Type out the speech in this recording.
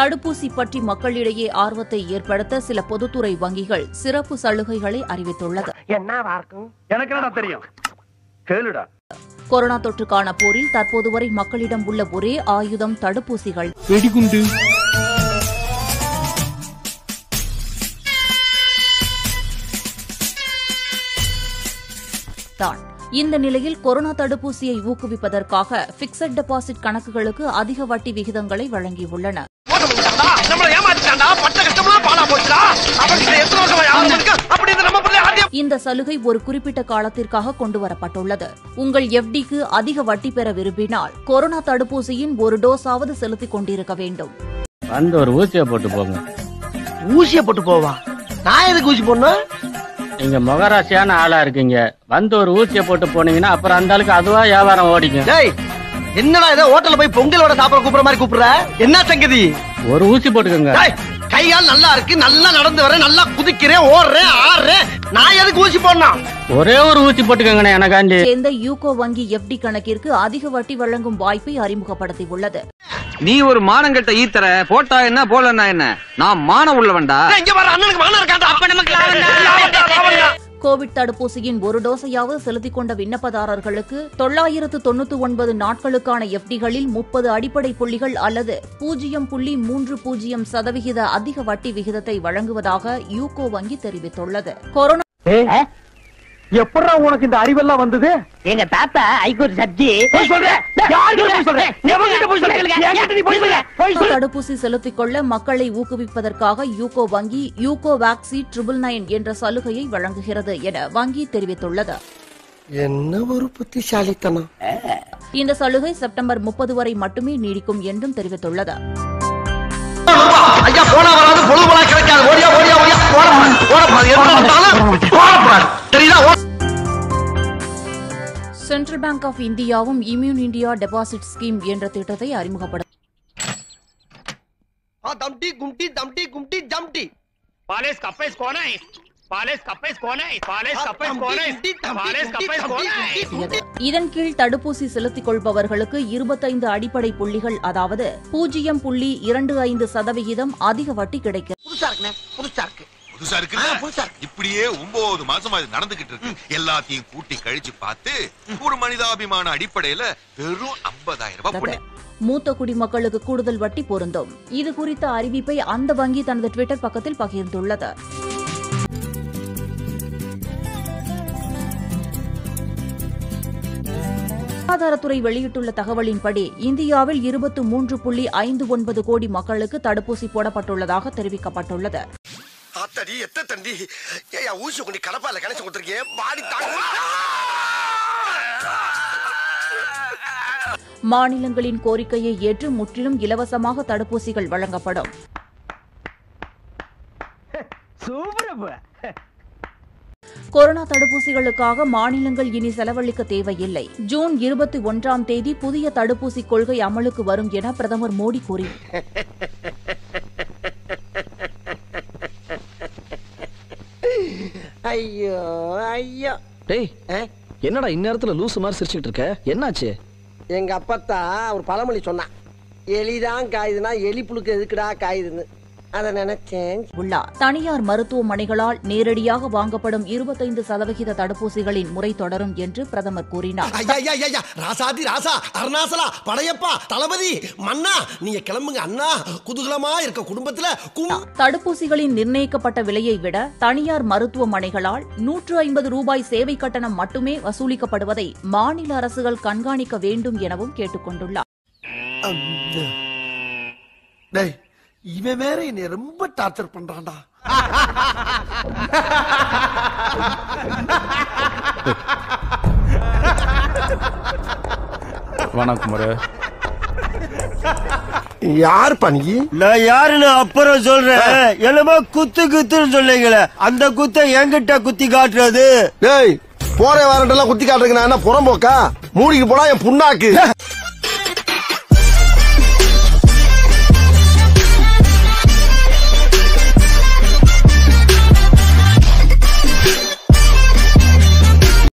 தடுப்பூசி பற்றி மக்களிடையே ஆர்வத்தை ஏற்படுத்த சில பொதுத்துறை வங்கிகள் சிறப்பு சலுகைகளை அறிவித்துள்ளது என்னவா இருக்கும் எனக்கு என்னடா தெரியும் கேளுடா கொரோனா தொற்றுக்கான போரில் தற்போது வரை மக்களிடம் உள்ள ஒரே ஆயுதம் தடுப்பூசிகள் வெடிகுண்டு தான் இந்த நிலையில் கொரோனா தடுப்பூசியை ஊக்குவிப்பதற்காக பிக்சட் டெபாசிட் கணக்குகளுக்கு அதிக வட்டி விகிதங்களை வழங்கியுள்ளன நம்மள ஏமாத்திட்டான்டா பட்ட கஷ்டம்லாம் பாலா போச்சுடா அவன் எத்தனை வருஷமா யாரும் இருக்கு அப்படி இந்த நம்ம பிள்ளை ஆദ്യം இந்த சலுகை ஒரு குறிப்பிட்ட காலத்திற்காக கொண்டுவரப்பட்டுள்ளது உங்கள் எஃப்டிக்கு அதிக வட்டி பெற விரும்பினால் கொரோனா தடுப்பூசியின் ஒரு டோஸாவது செலுத்திக் கொண்டிருக்க வேண்டும் வந்து ஒரு ஊசியை போட்டு போங்க ஊசிய போட்டு போவா நான் எதுக்கு ஊசி போடணும் நீங்க முகராசியான ஆளா இருக்கீங்க வந்து ஒரு ஊசியை போட்டு போனீங்கன்னா அப்புறம் அந்த ஆளுக்கு அதுவா வியாபாரம் ஓடிக்கும் டேய் என்னடா ஏதோ ஹோட்டல்ல போய் பொங்கலோட சாப்பிட கூப்பிடுற மாதிரி கூப்பிடுற என்ன சங்கதி ஒரு ஊசி போட்டுக்கோங்க டேய் கை கால் நல்லா இருக்கு நல்லா நடந்து வரேன் நல்லா குதிக்கிறேன் ஓடுறேன் ஆடுறேன் நான் எதுக்கு ஊசி போடணும் ஒரே ஒரு ஊசி போட்டுக்கோங்கண்ணே எனக்காண்டி சேர்ந்த யூகோ வங்கி எஃப்டி கணக்கிற்கு அதிக வட்டி வழங்கும் வாய்ப்பை அறிமுகப்படுத்தியுள்ளது நீ ஒரு மானங்கட்ட ஈத்தர போட்டா என்ன போலன்னா என்ன நான் மான உள்ளவன்டா டேய், இங்க வர அண்ணனுக்கு மானம் இருக்காண்டா அப்ப நமக்கு லாபம் கோவிட் தடுப்பூசியின் ஒரு டோஸையாவது செலுத்திக் கொண்ட விண்ணப்பதாரர்களுக்கு தொள்ளாயிரத்து தொண்ணூத்தி ஒன்பது நாட்களுக்கான எஃப்டிகளில் முப்பது அடிப்படை புள்ளிகள் அல்லது பூஜ்ஜியம் புள்ளி மூன்று பூஜ்ஜியம் சதவிகித அதிக வட்டி விகிதத்தை வழங்குவதாக யூகோ வங்கி தெரிவித்துள்ளது கொரோனா எப்படா உனக்கு இந்த அறிவெல்லாம் வந்தது எங்க தாத்தா ஐகோர் சப்ஜி போய் சொல்றேன் யார்கிட்ட போய் சொல்றேன் எவன்கிட்ட போய் சொல்றேன் என்கிட்ட நீ போய் சொல்ற போய் சொல்ற தடுப்பூசி செலுத்திக் கொள்ள மக்களை ஊக்குவிப்பதற்காக யூகோ வங்கி யூகோ வேக்சி ட்ரிபிள் நைன் என்ற சலுகையை வழங்குகிறது என வங்கி தெரிவித்துள்ளது என்ன ஒரு புத்திசாலித்தனம் இந்த சலுகை செப்டம்பர் முப்பது வரை மட்டுமே நீடிக்கும் என்றும் தெரிவித்துள்ளது ஐயா போனா வராது பொழுது போனா கிடைக்காது ஓடியா ஓடியா ஓடியா ஓடப்படாது ஓடப்படாது என்ன வந்தாலும் ஓடப்படாது தெரியுதா ஓட- சென்ட்ரல் பேங்க் ஆஃப் இந்தியாவும் இம்யூன் இந்தியா டெபாசிட் ஸ்கீம் என்ற திட்டத்தை அறிமுகப்படுத்த ஆ, தம்டி கும்டி தம்டி கும்டி ஜம்டி पालेस कपेस कौन है पालेस कपेस कौन है पालेस कपेस தம்டி, कौन है கும்டி, தம்டி, पालेस கும்டி, कपेस தம்டி, कौन है கும்டி, கும்டி. இதன் கீழ் தடுப்பூசி செலுத்திக் கொள்பவர்களுக்கு இருபத்தைந்து அடிப்படை புள்ளிகள் அதாவது பூஜ்ஜியம் புள்ளி இரண்டு ஐந்து சதவிகிதம் அதிக வட்டி கிடைக்கும் புதுசா இருக்குண்ணே புதுசா இருக்கு புதுசா இருக்குல்ல ஆ, புதுசா இருக்கு. இப்படியே ஒன்பது மாசமா இது நடந்துகிட்டு இருக்கு எல்லாத்தையும் கூட்டி கழிச்சு பார்த்து ஒரு மனிதாபிமான அடிப்படையில வெறும் 50000 ரூபாய் பண்ணி மூத்த குடிமக்களுக்கு கூடுதல் வட்டி பொருந்தும் இது குறித்த அறிவிப்பை அந்த வங்கி தனது ட்விட்டர் பக்கத்தில் பகிர்ந்துள்ளது சுகாதாரத்துறை வெளியிட்டுள்ள தகவலின்படி இந்தியாவில் இருபத்து மூன்று புள்ளி ஐந்து ஒன்பது கோடி மக்களுக்கு தடுப்பூசி போடப்பட்டுள்ளதாக தெரிவிக்கப்பட்டுள்ளது ஆத்தடி எத்த தண்டி ஏயா ஊசி கொண்டு கடப்பால கணச்சு கொடுத்துருக்கேன் பாடி தாங்க மாநிலங்களின் கோரிக்கையை ஏற்று முற்றிலும் இலவசமாக தடுப்பூசிகள் வழங்கப்படும் கொரோனா தடுப்பூசிகளுக்காக மாநிலங்கள் இனி செலவழிக்க தேவையில்லை ஜூன் இருபத்தி ஒன்றாம் தேதி புதிய தடுப்பூசி கொள்கை அமலுக்கு வரும் என பிரதமர் மோடி கூறினார் ஐயோ ஐயோ டேய் என்னடா இந்நேரத்துல லூசு மாதிரி சிரிச்சுக்கிட்டு இருக்க என்னாச்சு எங்க அப்பத்தா ஒரு பழமொழி சொன்னான் எலிதான் காயுதுன்னா எலி புழுக்கு எதுக்குடா காயுதுன்னு அதை நினைச்சேன் உள்ளார் தனியார் மருத்துவமனைகளால் நேரடியாக வாங்கப்படும் இருபத்தைந்து சதவிகித தடுப்பூசிகளின் முறை தொடரும் என்று பிரதமர் கூறினார் ஐயா ஐயா ஐயா, ஐயா ராசாதி ராசா அருணாசலா படையப்பா தளபதி மன்னா நீங்க கிளம்புங்க அண்ணா குதூகலமா இருக்க குடும்பத்துல கும் தடுப்பூசிகளின் நிர்ணயிக்கப்பட்ட விலையை விட தனியார் மருத்துவமனைகளால் நூற்று ஐம்பது ரூபாய் சேவை கட்டணம் மட்டுமே வசூலிக்கப்படுவதை மாநில அரசுகள் கண்காணிக்க வேண்டும் எனவும் கேட்டுக் கொண்டுள்ளார் டேய் இவன் வேற என்னை ரொம்ப டார்ச்சர் பண்றான்டா வணக்கம் யார் பண்ணி நான் யாருன்னு அப்புறம் சொல்றேன் என்னமோ குத்து குத்துன்னு சொன்னீங்களே அந்த குத்த என்கிட்ட குத்தி காட்டுறது டேய் போற வாரண்டெல்லாம் குத்தி காட்டுறதுக்கு நான் என்ன புறம்போக்கா மூடிக்கு போனா என் புண்ணாக்கு